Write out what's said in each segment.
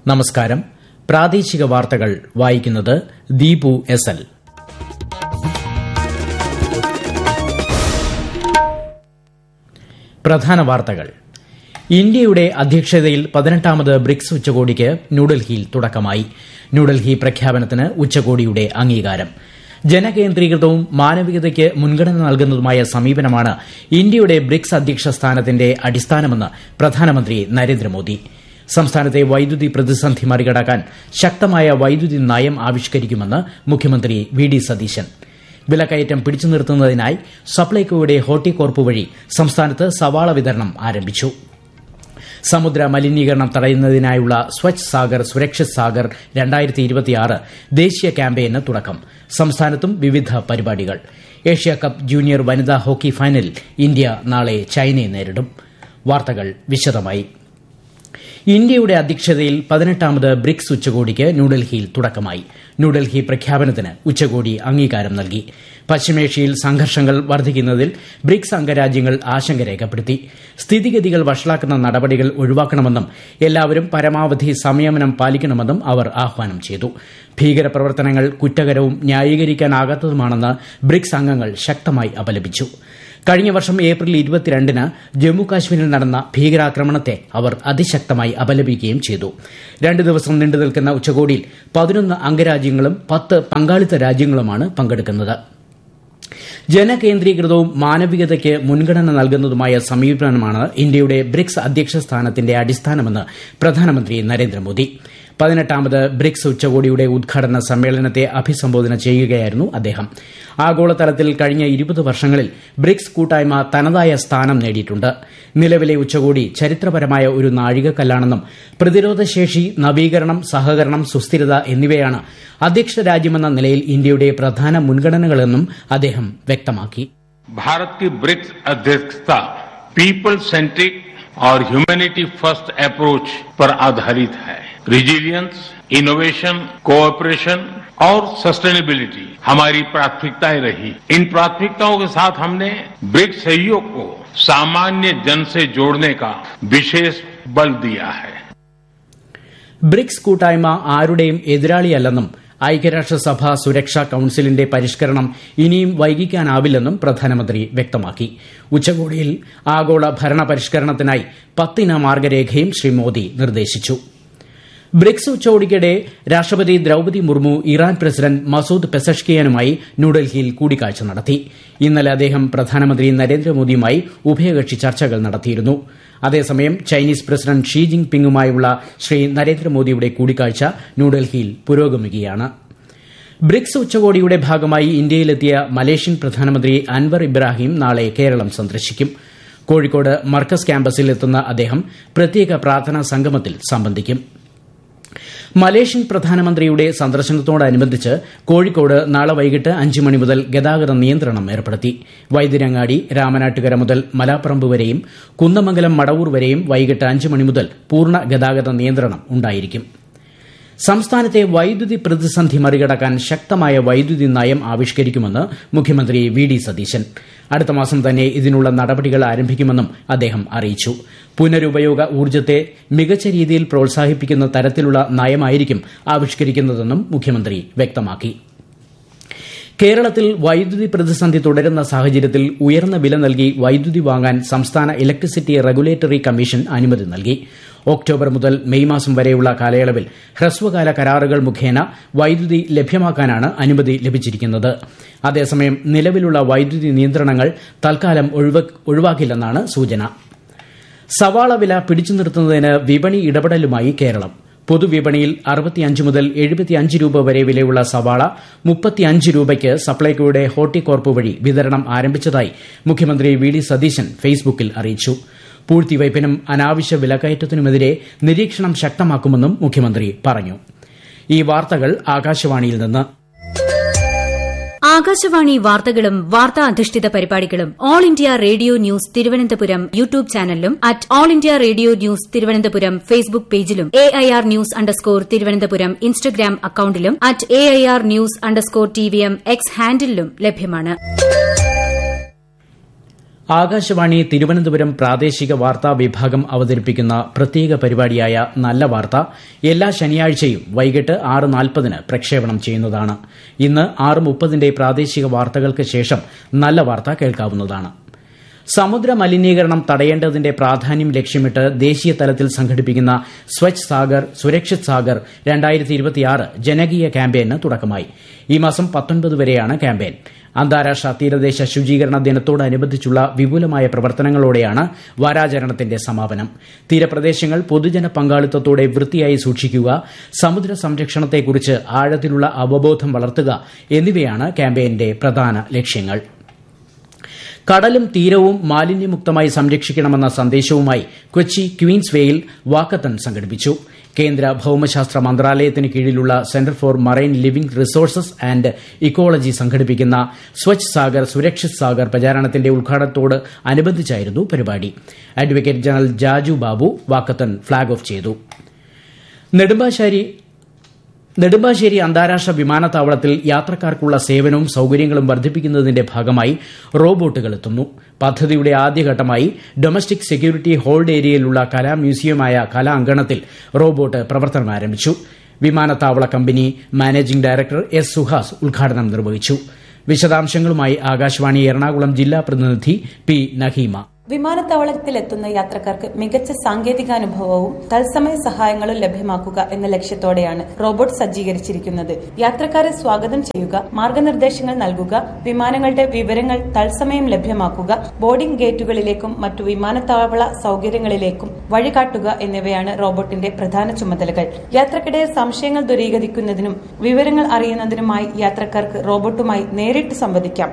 നമസ്കാരം പ്രാദേശിക വാർത്തകൾ വായിക്കുന്നത് ദീപു എസ് എൽ പ്രധാന വാർത്തകൾ ഇന്ത്യയുടെ അധ്യക്ഷതയിൽ പതിനെട്ടാമത് ബ്രിക്സ് ഉച്ചകോടിക്ക് ന്യൂഡൽഹിയിൽ തുടക്കമായി ന്യൂഡൽഹി പ്രഖ്യാപനത്തിന് ഉച്ചകോടിയുടെ അംഗീകാരം ജനകേന്ദ്രീകൃതവും മാനവികതയ്ക്ക് മുൻഗണന നൽകുന്നതുമായ സമീപനമാണ് ഇന്ത്യയുടെ ബ്രിക്സ് അധ്യക്ഷ സ്ഥാനത്തിന്റെ അടിസ്ഥാനമെന്ന് പ്രധാനമന്ത്രി നരേന്ദ്രമോദി സംസ്ഥാനത്തെ വൈദ്യുതി പ്രതിസന്ധി മറികടക്കാൻ ശക്തമായ വൈദ്യുതി നയം ആവിഷ്കരിക്കുമെന്ന് മുഖ്യമന്ത്രി വി ഡി സതീശൻ വിലക്കയറ്റം പിടിച്ചു നിർത്തുന്നതിനായി സപ്ലൈകോയുടെ ഹോർട്ടികോർപ്പ് വഴി സംസ്ഥാനത്ത് സവാള വിതരണം ആരംഭിച്ചു സമുദ്ര മലിനീകരണം തടയുന്നതിനായുള്ള സ്വച്ഛ് സാഗർ സുരക്ഷിത് സാഗർ ദേശീയ ക്യാമ്പയിന് തുടക്കം സംസ്ഥാനത്തും വിവിധ പരിപാടികൾ ഏഷ്യ കപ്പ് ജൂനിയർ വനിതാ ഹോക്കി ഫൈനലിൽ ഇന്ത്യ നാളെ ചൈനയെ നേരിടും വാർത്തകൾ വിശദമായി ഇന്ത്യയുടെ അധ്യക്ഷതയിൽ പതിനെട്ടാമത് ബ്രിക്സ് ഉച്ചകോടിക്ക് ന്യൂഡൽഹിയിൽ തുടക്കമായി ന്യൂഡൽഹി പ്രഖ്യാപനത്തിന് ഉച്ചകോടി അംഗീകാരം നൽകി പശ്ചിമേഷ്യയിൽ സംഘർഷങ്ങൾ വർദ്ധിക്കുന്നതിൽ ബ്രിക്സ് അംഗരാജ്യങ്ങൾ ആശങ്ക രേഖപ്പെടുത്തി സ്ഥിതിഗതികൾ വഷളാക്കുന്ന നടപടികൾ ഒഴിവാക്കണമെന്നും എല്ലാവരും പരമാവധി സംയമനം പാലിക്കണമെന്നും അവർ ആഹ്വാനം ചെയ്തു ഭീകരപ്രവർത്തനങ്ങൾ കുറ്റകരവും ന്യായീകരിക്കാനാകാത്തതുമാണെന്ന് ബ്രിക്സ് അംഗങ്ങൾ ശക്തമായി അപലപിച്ചു കഴിഞ്ഞ വർഷം ഏപ്രിൽ ഇരുപത്തിരണ്ടിന് ജമ്മുകാശ്മീരിൽ നടന്ന ഭീകരാക്രമണത്തെ അവർ അതിശക്തമായി അപലപിക്കുകയും ചെയ്തു രണ്ട് ദിവസം നീണ്ടു നിൽക്കുന്ന ഉച്ചകോടിയിൽ പതിനൊന്ന് അംഗരാജ്യങ്ങളും പത്ത് പങ്കാളിത്ത രാജ്യങ്ങളുമാണ് പങ്കെടുക്കുന്നത് ജനകേന്ദ്രീകൃതവും മാനവികതയ്ക്ക് മുൻഗണന നൽകുന്നതുമായ സമീപനമാണ് ഇന്ത്യയുടെ ബ്രിക്സ് അധ്യക്ഷ സ്ഥാനത്തിന്റെ അടിസ്ഥാനമെന്ന് പ്രധാനമന്ത്രി നരേന്ദ്രമോദി പതിനെട്ടാമത് ബ്രിക്സ് ഉച്ചകോടിയുടെ ഉദ്ഘാടന സമ്മേളനത്തെ അഭിസംബോധന ചെയ്യുകയായിരുന്നു അദ്ദേഹം ആഗോളതലത്തിൽ കഴിഞ്ഞ ഇരുപത് വർഷങ്ങളിൽ ബ്രിക്സ് കൂട്ടായ്മ തനതായ സ്ഥാനം നേടിയിട്ടുണ്ട് നിലവിലെ ഉച്ചകോടി ചരിത്രപരമായ ഒരു നാഴികക്കല്ലാണെന്നും പ്രതിരോധശേഷി നവീകരണം സഹകരണം സുസ്ഥിരത എന്നിവയാണ് അധ്യക്ഷ രാജ്യമെന്ന നിലയിൽ ഇന്ത്യയുടെ പ്രധാന മുൻഗണനകളെന്നും അദ്ദേഹം വ്യക്തമാക്കി भारत की ब्रिक्स अध्यक्षता पीपल सेंट्रिक और ह्यूमैनिटी फर्स्ट अप्रोच पर आधारित है रिजिलियंस इनोवेशन कोऑपरेशन और सस्टेनेबिलिटी हमारी प्राथमिकताएं रही इन प्राथमिकताओं के साथ हमने ब्रिक्स सहयोग को सामान्य जन से जोड़ने का विशेष बल दिया है ബ്രിക്സ് കൂട്ടായ്മ ആരുടെയും എതിരാളിയല്ലെന്നും ഐക്യരാഷ്ട്രസഭ സുരക്ഷാ കൌൺസിലിന്റെ പരിഷ്കരണം ഇനിയും വൈകിക്കാനാവില്ലെന്നും പ്രധാനമന്ത്രി വ്യക്തമാക്കി ഉച്ചകോടിയിൽ ആഗോള ഭരണ പരിഷ്കരണത്തിനായി പത്തിന മാർഗരേഖയും ശ്രീ മോദി നിർദ്ദേശിച്ചു ബ്രിക്സ് ഉച്ചകോടിക്കിടെ രാഷ്ട്രപതി Droupadi Murmu Iran president Masoud പെസഷ്കിയാനുമായി ന്യൂഡൽഹിയിൽ കൂടിക്കാഴ്ച നടത്തി ഇന്നലെ അദ്ദേഹം പ്രധാനമന്ത്രി നരേന്ദ്രമോദിയുമായി ഉഭയകക്ഷി ചർച്ചകൾ നടത്തിയിരുന്നു അതേസമയം ചൈനീസ് പ്രസിഡന്റ് ഷീ ജിങ് പിങ്ങുമായുള്ള ശ്രീ നരേന്ദ്രമോദിയുടെ കൂടിക്കാഴ്ച ന്യൂഡൽഹിയിൽ പുരോഗമിക്കുകയാണ് ബ്രിക്സ് ഉച്ചകോടിയുടെ ഭാഗമായി ഇന്ത്യയിലെത്തിയ മലേഷ്യൻ പ്രധാനമന്ത്രി അൻവർ ഇബ്രാഹിം നാളെ കേരളം സന്ദർശിക്കും കോഴിക്കോട് മർക്കസ് ക്യാമ്പസിൽ എത്തുന്ന അദ്ദേഹം പ്രത്യേക പ്രാർത്ഥനാ സംഗമത്തിൽ സംബന്ധിക്കും മലേഷ്യൻ പ്രധാനമന്ത്രിയുടെ സന്ദർശനത്തോടനുബന്ധിച്ച് കോഴിക്കോട് നാളെ വൈകിട്ട് അഞ്ച് മണി മുതൽ ഗതാഗത നിയന്ത്രണം ഏർപ്പെടുത്തി വൈദ്യരങ്ങാടി രാമനാട്ടുകര മുതൽ മലാപ്പറമ്പ് വരെയും കുന്നമംഗലം മടവൂർ വരെയും വൈകിട്ട് അഞ്ച് മണി മുതൽ പൂർണ്ണ ഗതാഗത നിയന്ത്രണം ഉണ്ടായിരിക്കും സംസ്ഥാനത്തെ വൈദ്യുതി പ്രതിസന്ധി മറികടക്കാൻ ശക്തമായ വൈദ്യുതി നയം ആവിഷ്കരിക്കുമെന്ന് മുഖ്യമന്ത്രി വി ഡി സതീശൻ അടുത്ത മാസം തന്നെ ഇതിനുള്ള നടപടികൾ ആരംഭിക്കുമെന്നും അദ്ദേഹം അറിയിച്ചു പുനരുപയോഗ ഊർജ്ജത്തെ മികച്ച രീതിയിൽ പ്രോത്സാഹിപ്പിക്കുന്ന തരത്തിലുള്ള നയമായിരിക്കും ആവിഷ്കരിക്കുന്നതെന്നും മുഖ്യമന്ത്രി വ്യക്തമാക്കി കേരളത്തിൽ വൈദ്യുതി പ്രതിസന്ധി തുടരുന്ന സാഹചര്യത്തിൽ ഉയർന്ന വില നൽകി വൈദ്യുതി വാങ്ങാൻ സംസ്ഥാന ഇലക്ട്രിസിറ്റി റെഗുലേറ്ററി കമ്മീഷൻ അനുമതി നൽകി ഒക്ടോബർ മുതൽ മെയ് മാസം വരെയുള്ള കാലയളവിൽ ഹ്രസ്വകാല കരാറുകൾ മുഖേന വൈദ്യുതി ലഭ്യമാക്കാനാണ് അനുമതി ലഭിച്ചിരിക്കുന്നത് അതേസമയം നിലവിലുള്ള വൈദ്യുതി നിയന്ത്രണങ്ങൾ തൽക്കാലം ഒഴിവാക്കില്ലെന്നാണ് സൂചന സവാള വില പിടിച്ചു നിർത്തുന്നതിന് വിപണി ഇടപെടലുമായി കേരളം പൊതുവിപണിയിൽ അറുപത്തിയഞ്ച് മുതൽ എഴുപത്തിയഞ്ച് രൂപ വരെ വിലയുള്ള സവാള മുപ്പത്തിയഞ്ച് രൂപയ്ക്ക് സപ്ലൈകോയുടെ ഹോർട്ടികോർപ്പ് വഴി വിതരണം ആരംഭിച്ചതായി മുഖ്യമന്ത്രി വി ഡി സതീശൻ ഫേസ്ബുക്കിൽ അറിയിച്ചു പൂഴ്ത്തിവയ്പിനും അനാവശ്യ വിലക്കയറ്റത്തിനുമെതിരെ നിരീക്ഷണം ശക്തമാക്കുമെന്നും മുഖ്യമന്ത്രി പറഞ്ഞു ഈ വാർത്തകൾ ആകാശവാണിയിൽ നിന്ന് ആകാശവാണി വാർത്തകളും വാർത്താ അധിഷ്ഠിത പരിപാടികളും all India radio news Thiruvananthapuram YouTube ചാനലിലും at all India radio news Thiruvananthapuram Facebook പേജിലും A I R news underscore Thiruvananthapuram Instagram അക്കൌണ്ടിലും at A I R news underscore T V M X ഹാൻഡിലും ലഭ്യമാണ് ആകാശവാണി തിരുവനന്തപുരം പ്രാദേശിക വാർത്താ വിഭാഗം അവതരിപ്പിക്കുന്ന പ്രത്യേക പരിപാടിയായ നല്ല വാർത്ത എല്ലാ ശനിയാഴ്ചയും വൈകിട്ട് ആറ് നാൽപ്പതിന് പ്രക്ഷേപണം ചെയ്യുന്നതാണ് ഇന്ന് ആറ് മുപ്പതിന്റെ പ്രാദേശിക വാർത്തകൾക്ക് ശേഷം നല്ല വാർത്ത കേൾക്കാവുന്നതാണ് സമുദ്ര മലിനീകരണം തടയേണ്ടതിന്റെ പ്രാധാന്യം ലക്ഷ്യമിട്ട് ദേശീയ തലത്തിൽ സംഘടിപ്പിക്കുന്ന സ്വച്ഛ് സാഗർ സുരക്ഷിത് സാഗർ ജനകീയ ക്യാമ്പയിന് തുടക്കമായി ഈ മാസം പത്തൊൻപത് വരെയാണ് ക്യാമ്പയിൻ അന്താരാഷ്ട്ര തീരദേശ ശുചീകരണ ദിനത്തോടനുബന്ധിച്ചുള്ള വിപുലമായ പ്രവർത്തനങ്ങളോടെയാണ് വാരാചരണത്തിന്റെ സമാപനം തീരപ്രദേശങ്ങൾ പൊതുജന പങ്കാളിത്തത്തോടെ വൃത്തിയായി സൂക്ഷിക്കുക സമുദ്ര സംരക്ഷണത്തെക്കുറിച്ച് ആഴത്തിലുള്ള അവബോധം വളർത്തുക എന്നിവയാണ് ക്യാമ്പയിന്റെ പ്രധാന ലക്ഷ്യങ്ങൾ കടലും തീരവും മാലിന്യമുക്തമായി സംരക്ഷിക്കണമെന്ന സന്ദേശവുമായി കൊച്ചി ക്വീൻസ് വേയിൽ വാക്കത്തൺ സംഘടിപ്പിച്ചു കേന്ദ്ര ഭൌമശാസ്ത്ര മന്ത്രാലയത്തിന് കീഴിലുള്ള centre for marine living resources and ecology സംഘടിപ്പിക്കുന്ന സ്വച്ഛ് സാഗർ സുരക്ഷിത് സാഗർ പ്രചാരണത്തിന്റെ ഉദ്ഘാടനത്തോട് അനുബന്ധിച്ചായിരുന്നു പരിപാടി advocate general Jaju Babu walkathon flag off ചെയ്തു നെടുമ്പാശ്ശേരി നെടുമ്പാശ്ശേരി അന്താരാഷ്ട്ര വിമാനത്താവളത്തിൽ യാത്രക്കാർക്കുള്ള സേവനവും സൌകര്യങ്ങളും വർദ്ധിപ്പിക്കുന്നതിന്റെ ഭാഗമായി റോബോട്ടുകൾ എത്തുന്നു പദ്ധതിയുടെ ആദ്യഘട്ടമായി ഡൊമസ്റ്റിക് സെക്യൂരിറ്റി ഹോൾഡ് ഏരിയയിലുള്ള കലാ മ്യൂസിയമായ കലാ അങ്കണത്തിൽ റോബോട്ട് പ്രവർത്തനം ആരംഭിച്ചു വിമാനത്താവള company managing director S Suhas ഉദ്ഘാടനം നിർവഹിച്ചു വിശദാംശങ്ങളുമായി ആകാശവാണി എറണാകുളം ജില്ലാ പ്രതിനിധി പി നഹീമ വിമാനത്താവളത്തിലെത്തുന്ന യാത്രക്കാർക്ക് മികച്ച സാങ്കേതികാനുഭവവും തത്സമയ സഹായങ്ങളും ലഭ്യമാക്കുക എന്ന ലക്ഷ്യത്തോടെയാണ് റോബോട്ട് സജ്ജീകരിച്ചിരിക്കുന്നത് യാത്രക്കാരെ സ്വാഗതം ചെയ്യുക മാർഗനിർദ്ദേശങ്ങൾ നൽകുക വിമാനങ്ങളുടെ വിവരങ്ങൾ തത്സമയം ലഭ്യമാക്കുക ബോർഡിംഗ് ഗേറ്റുകളിലേക്കും മറ്റു വിമാനത്താവള സൌകര്യങ്ങളിലേക്കും വഴികാട്ടുക എന്നിവയാണ് റോബോട്ടിന്റെ പ്രധാന ചുമതലകൾ യാത്രക്കിടെ സംശയങ്ങൾ ദൂരീകരിക്കുന്നതിനും വിവരങ്ങൾ അറിയുന്നതിനുമായി യാത്രക്കാർക്ക് റോബോട്ടുമായി നേരിട്ട് സംവദിക്കാം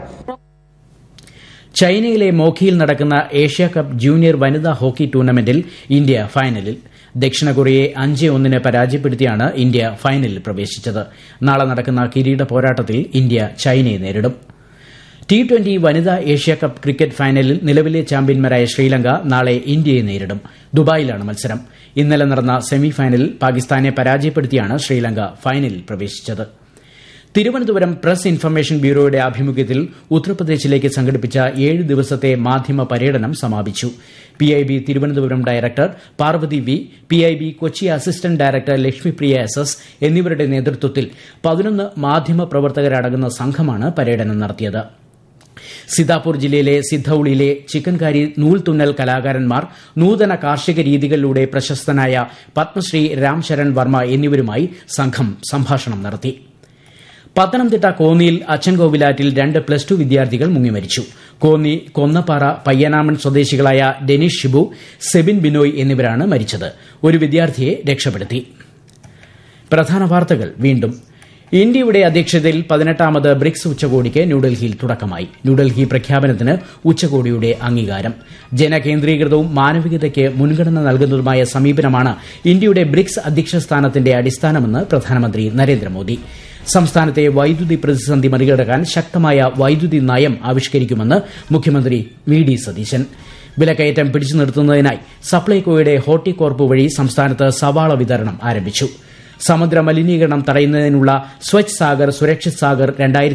ചൈനയിലെ മോഖിയിൽ നടക്കുന്ന ഏഷ്യ കപ്പ് ജൂനിയർ വനിതാ ഹോക്കി ടൂർണമെന്റിൽ ഇന്ത്യ ഫൈനലിൽ ദക്ഷിണ കൊറിയയെ അഞ്ച് ഒന്നിന് പരാജയപ്പെടുത്തിയാണ് ഇന്ത്യ ഫൈനലിൽ പ്രവേശിച്ചത് നാളെ നടക്കുന്ന കിരീട പോരാട്ടത്തിൽ ഇന്ത്യ ചൈനയെ നേരിടും ടി ട്വന്റി വനിതാ ഏഷ്യ കപ്പ് ക്രിക്കറ്റ് ഫൈനലിൽ നിലവിലെ ചാമ്പ്യന്മാരായ ശ്രീലങ്ക നാളെ ഇന്ത്യയെ നേരിടും ദുബായിലാണ് മത്സരം ഇന്നലെ നടന്ന സെമിഫൈനലിൽ പാകിസ്ഥാനെ പരാജയപ്പെടുത്തിയാണ് ശ്രീലങ്ക ഫൈനലിൽ പ്രവേശിച്ചത് തിരുവനന്തപുരം പ്രസ് ഇൻഫർമേഷൻ ബ്യൂറോയുടെ ആഭിമുഖ്യത്തിൽ ഉത്തർപ്രദേശിലേക്ക് സംഘടിപ്പിച്ച ഏഴ് ദിവസത്തെ മാധ്യമ പര്യടനം സമാപിച്ചു PIB Thiruvananthapuram director Parvathi V PIB Kochi assistant director Lakshmipriya S S എന്നിവരുടെ നേതൃത്വത്തിൽ പതിനൊന്ന് മാധ്യമ പ്രവർത്തകരടങ്ങുന്ന സംഘമാണ് പര്യടനം നടത്തിയത് സിതാപൂർ ജില്ലയിലെ സിദ്ധൌളിയിലെ ചിക്കൻകാരി നൂൽത്തുന്നൽ കലാകാരന്മാർ നൂതന കാർഷിക രീതികളിലൂടെ പ്രശസ്തനായ പത്മശ്രീ രാംശരൺ വർമ്മ എന്നിവരുമായി സംഘം സംഭാഷണം നടത്തി പത്തനംതിട്ട കോന്നിയിൽ അച്ചൻകോവിലാറ്റിൽ രണ്ട് പ്ലസ് ടു വിദ്യാർത്ഥികൾ മുങ്ങിമരിച്ചു കോന്നി കൊന്നപ്പാറ പയ്യനാമൺ സ്വദേശികളായ ഡെനിഷ് ഷിബു സെബിൻ ബിനോയ് എന്നിവരാണ് മരിച്ചത് ഒരു വിദ്യാർത്ഥിയെ രക്ഷപ്പെടുത്തി പ്രധാന വാർത്തകൾ വീണ്ടും ഇന്ത്യയുടെ അധ്യക്ഷതയിൽ പതിനെട്ടാമത് ബ്രിക്സ് ഉച്ചകോടിക്ക് ന്യൂഡൽഹിയിൽ തുടക്കമായി ന്യൂഡൽഹി പ്രഖ്യാപനത്തിന് ഉച്ചകോടിയുടെ അംഗീകാരം ജനകേന്ദ്രീകൃതവും മാനവികതയ്ക്ക് മുൻഗണന നൽകുന്നതുമായ സമീപനമാണ് ഇന്ത്യയുടെ ബ്രിക്സ് അധ്യക്ഷ സ്ഥാനത്തിന്റെ അടിസ്ഥാനമെന്ന് പ്രധാനമന്ത്രി നരേന്ദ്രമോദി സംസ്ഥാനത്തെ വൈദ്യുതി പ്രതിസന്ധി മറികടക്കാൻ ശക്തമായ വൈദ്യുതി നയം ആവിഷ്കരിക്കുമെന്ന് മുഖ്യമന്ത്രി വി ഡി സതീശൻ വിലക്കയറ്റം പിടിച്ചു നിർത്തുന്നതിനായി സപ്ലൈകോയുടെ ഹോർട്ടികോർപ്പ് വഴി സംസ്ഥാനത്ത് സവാള വിതരണം ആരംഭിച്ചു സമുദ്ര മലിനീകരണം തടയുന്നതിനുള്ള സ്വച്ഛ് സാഗർ സുരക്ഷിത് സാഗർ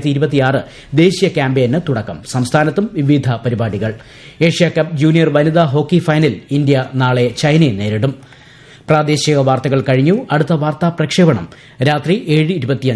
ദേശീയ ക്യാമ്പയിന് തുടക്കം സംസ്ഥാനത്തും വിവിധ പരിപാടികൾ ഏഷ്യ കപ്പ് ജൂനിയർ വനിതാ ഹോക്കി ഫൈനൽ ഇന്ത്യ നാളെ ചൈനയെ നേരിടും പ്രാദേശിക വാർത്തകൾ കഴിഞ്ഞു അടുത്ത വാർത്താ പ്രക്ഷേപണം രാത്രി ഏഴ്